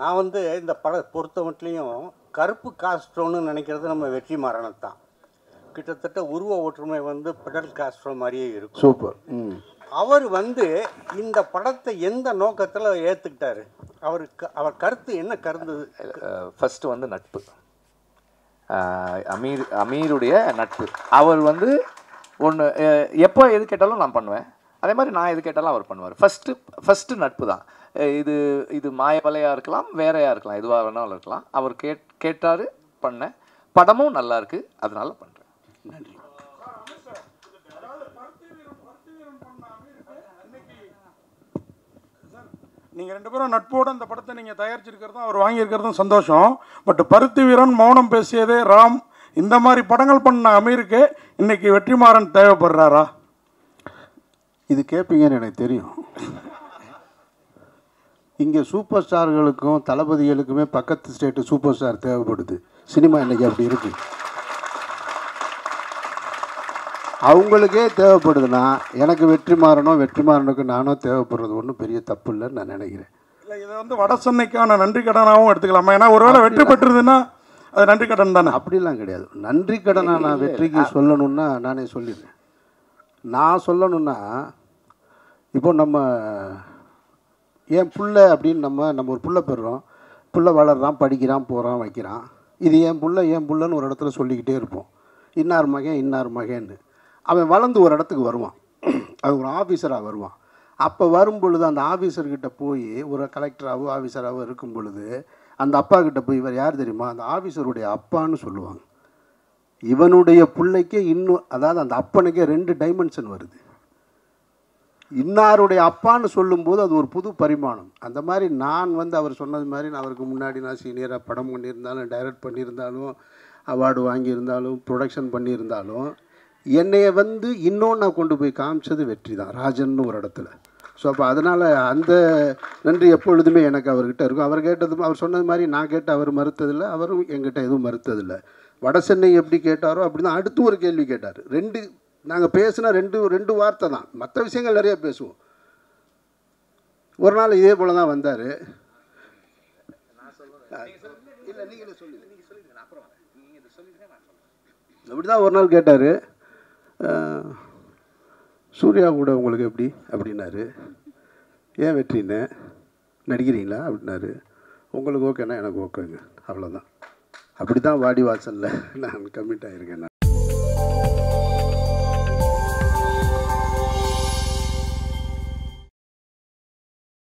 நான் வந்து இந்த பட பொறுத்த மட்டும் கருப்பு காஸ்ட்ரோன்னு நினைக்கிறது நம்ம வெற்றி மரணத்தான் கிட்டத்தட்ட உருவ ஒற்றுமை வந்து பெடல் காஸ்ட்ரோ மாதிரியே இருக்கும் சூப்பர் ம் அவர் வந்து இந்த படத்தை எந்த நோக்கத்தில் ஏற்றுக்கிட்டாரு அவருக்கு அவர் கருத்து என்ன கருத்து ஃபஸ்ட்டு வந்து நட்பு அஹ் அமீர் அமீருடைய நட்பு அவர் வந்து ஒன்று எப்போ எது கேட்டாலும் நான் பண்ணுவேன் அதே மாதிரி நான் எது கேட்டாலும் அவர் பண்ணுவார் ஃபஸ்ட்டு ஃபஸ்ட்டு நட்பு தான் அஹ் இது இது மாயவலையாக இருக்கலாம் வேறையாக இருக்கலாம் எதுவாக வேணாலும் இருக்கலாம் அவர் கேட் கேட்டார் பண்ணேன் படமும் நல்லா இருக்கு அதனால பண்ணுறேன் நன்றி நீங்கள் ரெண்டு பேரும் நட்போட அந்த படத்தை நீங்கள் தயாரிச்சிருக்கிறதும் அவர் வாங்கியிருக்கிறதும் சந்தோஷம் பட் பருத்தி வீரன் மௌனம் பேசியதே ராம் இந்த மாதிரி படங்கள் பண்ண அமீருக்கு இன்னைக்கு வெற்றிமாறன் தேவைப்படுறாரா இது கேட்பீங்கன்னு எனக்கு தெரியும் இங்கே சூப்பர் ஸ்டார்களுக்கும் தளபதிகளுக்குமே பக்கத்து ஸ்டேட்டு சூப்பர் ஸ்டார் தேவைப்படுது சினிமா இன்னைக்கு அப்படி இருக்கு அவங்களுக்கே தேவைப்படுதுன்னா எனக்கு வெற்றிமாறனும் வெற்றிமாறனுக்கு நானும் தேவைப்படுறது ஒன்றும் பெரிய தப்பு இல்லைன்னு நான் நினைக்கிறேன் இல்லை இதை வந்து வட சென்னைக்கான நன்றி கடனாகவும் எடுத்துக்கலாமா ஏன்னா ஒருவேளை வெற்றி பெற்றிருதுன்னா அது நன்றி கடன் தானே அப்படிலாம் கிடையாது நன்றி கடனை நான் வெற்றிக்கு சொல்லணும்னா நானே சொல்லிடுறேன் நான் சொல்லணும்னா இப்போ நம்ம என் புள்ள அப்படின்னு நம்ம நம்ம ஒரு புள்ள பெறுறோம் புள்ள வளர்றான் படிக்கிறான் போகிறான் வைக்கிறான் இது என் புள்ள என் புள்ளன்னு ஒரு இடத்துல சொல்லிக்கிட்டே இருப்போம் இன்னார் மகன் இன்னார் மகன்னு அவன் வளர்ந்து ஒரு இடத்துக்கு வருவான் அவன் ஒரு ஆஃபீஸராக வருவான் அப்போ வரும் பொழுது அந்த ஆஃபீஸர்கிட்ட போய் ஒரு கலெக்டராகவோ ஆஃபீஸராகவோ இருக்கும் பொழுது அந்த அப்பா கிட்ட போய் இவர் யார் தெரியுமா அந்த ஆஃபீஸருடைய அப்பான்னு சொல்லுவாங்க இவனுடைய பிள்ளைக்கே இன்னும் அதாவது அந்த அப்பனுக்கே ரெண்டு டைமென்ஷன் வருது இன்னாருடைய அப்பான்னு சொல்லும்போது அது ஒரு புது பரிமாணம் அந்த மாதிரி நான் வந்து அவர் சொன்னது மாதிரி நான் அவருக்கு முன்னாடி நான் சீனியராக படம் பண்ணியிருந்தாலும் டைரக்ட் பண்ணியிருந்தாலும் அவார்டு வாங்கியிருந்தாலும் ப்ரொடக்ஷன் பண்ணியிருந்தாலும் என்னைய வந்து இன்னொன்று நான் கொண்டு போய் காமிச்சது வெற்றி தான் ராஜன்னு ஒரு இடத்துல ஸோ அப்போ அதனால் அந்த நன்றி எப்பொழுதுமே எனக்கு அவர்கிட்ட இருக்கும் அவர் கேட்டது அவர் சொன்னது மாதிரி நான் கேட்டு அவர் மறுத்ததில்லை அவரும் என்கிட்ட எதுவும் மறுத்ததில்லை வட சென்னை எப்படி கேட்டாரோ அப்படி தான் அடுத்து ஒரு கேள்வி கேட்டார் ரெண்டு நாங்கள் பேசினா ரெண்டு ரெண்டு வார்த்தை தான் மற்ற விஷயங்கள் நிறைய பேசுவோம் ஒரு நாள் இதே போல தான் வந்தார் இல்லை நீங்களே சொல்லுங்க அப்படி தான் ஒரு நாள் கேட்டார் சூர்யா கூட உங்களுக்கு எப்படி அப்படின்னாரு ஏன் வெற்றின்னு நடிக்கிறீங்களா அப்படின்னாரு உங்களுக்கு ஓகேன்னா எனக்கு ஓகேங்க அவ்வளோதான் அப்படி தான் வாடி வாசலில் நான் கமிட் ஆகிருக்கேன் நான்